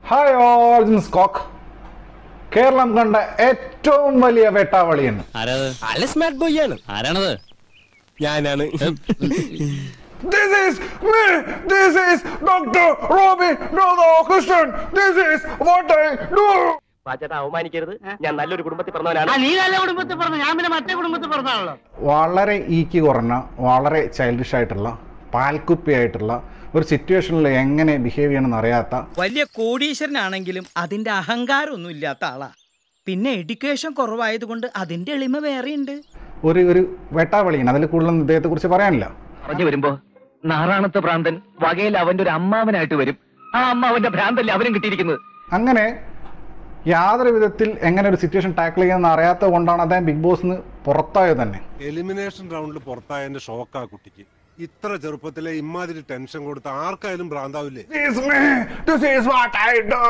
Hi all this കോക്ക് കേരളം കണ്ട ഏറ്റവും വലിയ വേട്ടാവളിയാണ് ആരാത് അല്ല സ്മാർട്ട് ബോയ് ആണ് ആരാണത് ഞാനാണ് This is me. This is Dr. Robin Radhakrishnan. This is what I do. പാച്ചേട്ടാ അവമാനിക്കരുത് ഞാൻ നല്ലൊരു കുടുംബത്തിൽ പറഞ്ഞവനാണ് നീ നല്ല കുടുംബത്തിൽ പറഞ്ഞു ഞാൻ പിന്നെ മറ്റേ കുടുംബത്തിൽ പറഞ്ഞാണല്ലോ വളരെ ഈക്ക് കുറഞ്ഞ വളരെ ചൈൽഡിഷ് ആയിട്ടുള്ള പാൽക്കുപ്പി ആയിട്ടുള്ള ഒരു സിറ്റുവേഷനിൽ എങ്ങനെ ബിഹേവ് ചെയ്യണമെന്ന് അറിയാത്ത വലിയ കോടീശ്വരനാണെങ്കിലും അതിന്റെ അഹങ്കാരമൊന്നും ഇല്ലാത്ത ആളാ പിന്നെ എഡ്യൂക്കേഷൻ കുറവായതുകൊണ്ട് അതിന്റെ എളിമ വേറെയുണ്ട് ഒരു ഒരു വേട്ടാവളിയാണ് അതിൽ കൂടുതലൊന്നും ഇദ്ദേഹത്തെ കുറിച്ച് പറയാനില്ല പറഞ്ഞു വരുമ്പോ നാറാണത്തെ ഭ്രാന്തൻ വകയിൽ അവന്റെ ഒരു അമ്മാവനായിട്ട് വരും ആ അമ്മാവന്റെ ഭ്രാന്തല്ലേ അവനും കിട്ടിയിരിക്കുന്നത് അങ്ങനെ യാതൊരു വിധത്തിൽ എങ്ങനെ ഒരു സിറ്റുവേഷൻ ടാക്കിൾ ചെയ്യാമെന്ന് അറിയാത്തത് കൊണ്ടാണ് അദ്ദേഹം ബിഗ് ബോസിന് പുറത്തായത് തന്നെ എലിമിനേഷൻ റൗണ്ടിൽ പുറത്തായതിന്റെ ഷോക്കാ കുട്ടിക്ക് ഇത്ര ചെറുപ്പത്തിലെ ഇമാതിരി ടെൻഷൻ കൊടുത്ത് ആർക്കായാലും ഭ്രാന്താവില്ലേ This is me. This is what I do.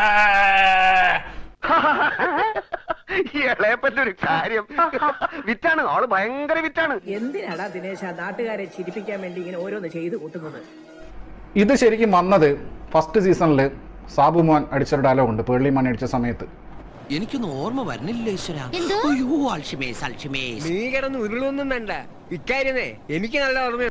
ഇളയപ്പറ്റൊരു കാര്യം വിറ്റാണ് ആള് ഭയങ്കര വിറ്റാണ് എന്തിനാടാ ദിനേശ നാട്ടുകാരെ ചിരിപ്പിക്കാൻ വേണ്ടി ഇങ്ങനെ ഓരോന്ന് ചെയ്തു കൂട്ടുന്നത് ഇത് ശരിക്കും വന്നത് ഫസ്റ്റ് സീസണിൽ സാബു മോൻ അടിച്ചൊരു ഡയലോഗ് ഉണ്ട് പേർലി മണി അടിച്ച സമയത്ത് എനിക്കൊന്നും ഓർമ്മ വരുന്നില്ല ഈശ്വര അയ്യോ അൽഷിമേസ് അൽഷിമേസ് നീ കിടന്ന് ഉരുളൊന്നും വേണ്ട ഇക്കാര്യമേ എനിക്ക് നല്ല ഓർമ്മ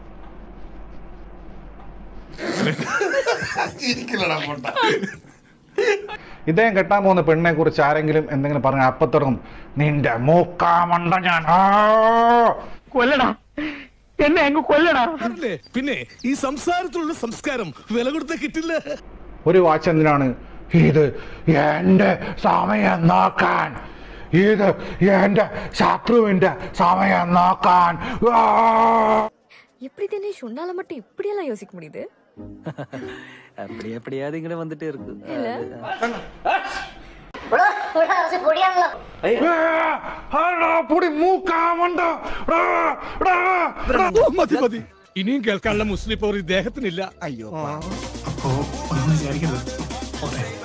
ഇദ്ദേഹം കെട്ടാൻ പോകുന്ന പെണ്ണിനെ കുറിച്ച് ആരെങ്കിലും എന്തെങ്കിലും പറഞ്ഞ അപ്പൊ തുടങ്ങും നിന്റെ മൂക്കാമണ്ട ഞാൻ ആ!" കൊല്ലടാ എന്നെ അങ്ങ് കൊല്ലടാ പിന്നെ ഈ സംസാരത്തിലുള്ള സംസ്കാരം വില കൊടുത്ത കിട്ടില്ല ഒരു വാച്ച് എന്തിനാണ് ഇത് എന്റെ സമയം നോക്കാൻ ഇത് എന്റെ ശത്രുവിന്റെ സമയം നോക്കാൻ ആ! எப்படி தினேஷ் உன்னால மட்டும் இப்படியெல்லாம் யோசிக்க முடியுது அப்படி எப்படியாவது இங்க வந்துட்டே இருக்கு இல்ல ആടാ, പൊടി മൂക്കാമണ്ട ആ, ആ, ആ. മതി മതി ഇനിയും കേൾക്കാനുള്ള മുസ്ലിം പോർ ഇദ്ദേഹത്തിനില്ല അയ്യോ അപ്പോ ഒന്നും വിചാരിക്കരുത് പോട്ടെ